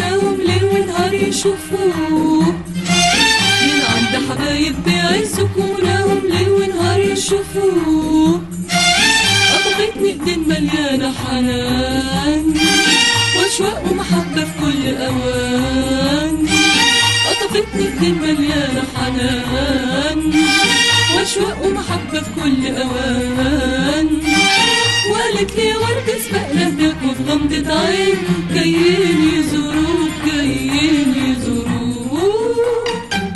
مناهم ليل ونهار يشوفوك من عند حبايب بيعزوك ومناهم ليل ونهار يشوفوك قطفتني ايدين مليانة حنان واشواق ومحبة في كل اوان قطفتني ايدين مليانة حنان واشواق ومحبة في كل اوان وقالت لي ورد اسبق لهداك وفي غمضة عين جايين يزوروك جايين يزوروك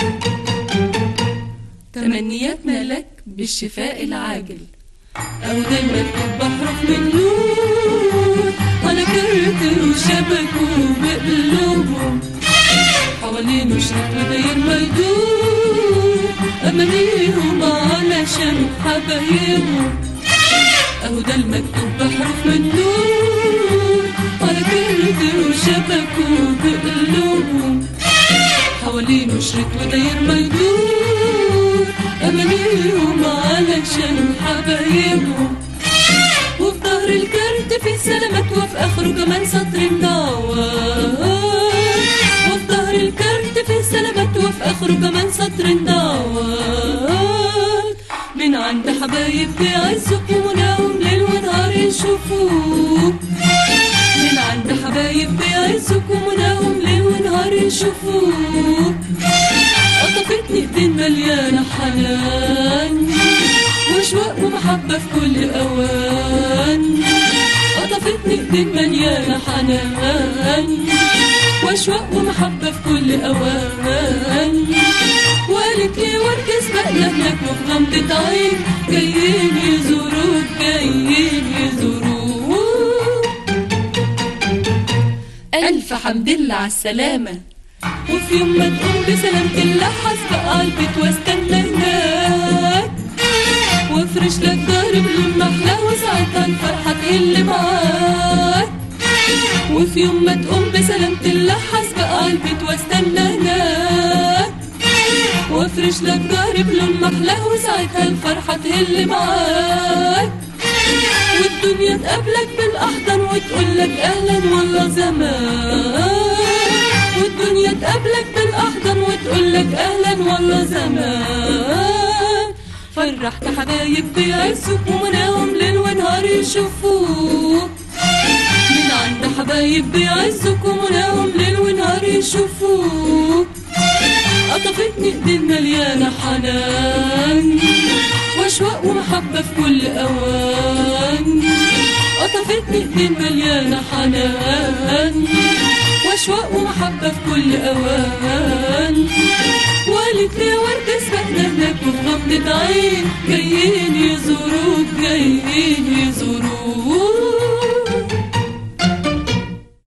تمنياتنا لك بالشفاء العاجل أو دايما بحرف من نور على كرت وشبكوا بقلوبهم حوالينه شريط وداير ميدور أمانيهم علشان حبايبهم أهو ده المكتوب بحرف من نور على كرت وشبكوا بقلوبهم حوالينه شريط وداير ميدور أمانيهم علشان حبايبهم وفي ظهر الكارت في سلامات وفي آخره كمان سطر مدور وفي ظهر الكارت في سلامات وفي آخره كمان سطر مدور من عند حبايب بيعزوك ومناهم ليل ونهار يشوفوك من عند حبايب بيعزوك ومناهم ليل ونهار يشوفوك قطفتني ايدين مليانة حنان واشواق ومحبة في كل اوان قطفتني ايدين مليانة حنان واشواق ومحبة في كل اوان وقالت لي ورد اسبق لهناك وفي غمضة عين جايين يزوروك جايين يزوروك ألف حمد لله على السلامة وفي يوم ما تقوم بسلامة الله حسبق على البيت واستنى هناك وافرش لك ظهر بلون محلى وساعتها الفرحة تهل معاك وفي يوم ما تقوم بسلامة الله حسبق على البيت واستنى هناك وافرش لك ظهر بلون محلى وساعتها الفرحة تهل معاك والدنيا تقابلك بالأحضان وتقول لك أهلا والله زمان والدنيا تقابلك بالأحضان وتقول لك أهلا والله زمان فرحت حبايب بيعزوك ومناهم ليل ونهار يشوفوك من عند حبايب بيعزوك ومناهم ليل ونهار يشوفوك قطفتني ايدين مليانة حنان واشواق ومحبة في كل اوان قطفتني ايدين مليانة حنان واشواق ومحبة في كل اوان وقالت لي ورد اسبقنا هناك وفي غمضة عين جايين يزوروك جايين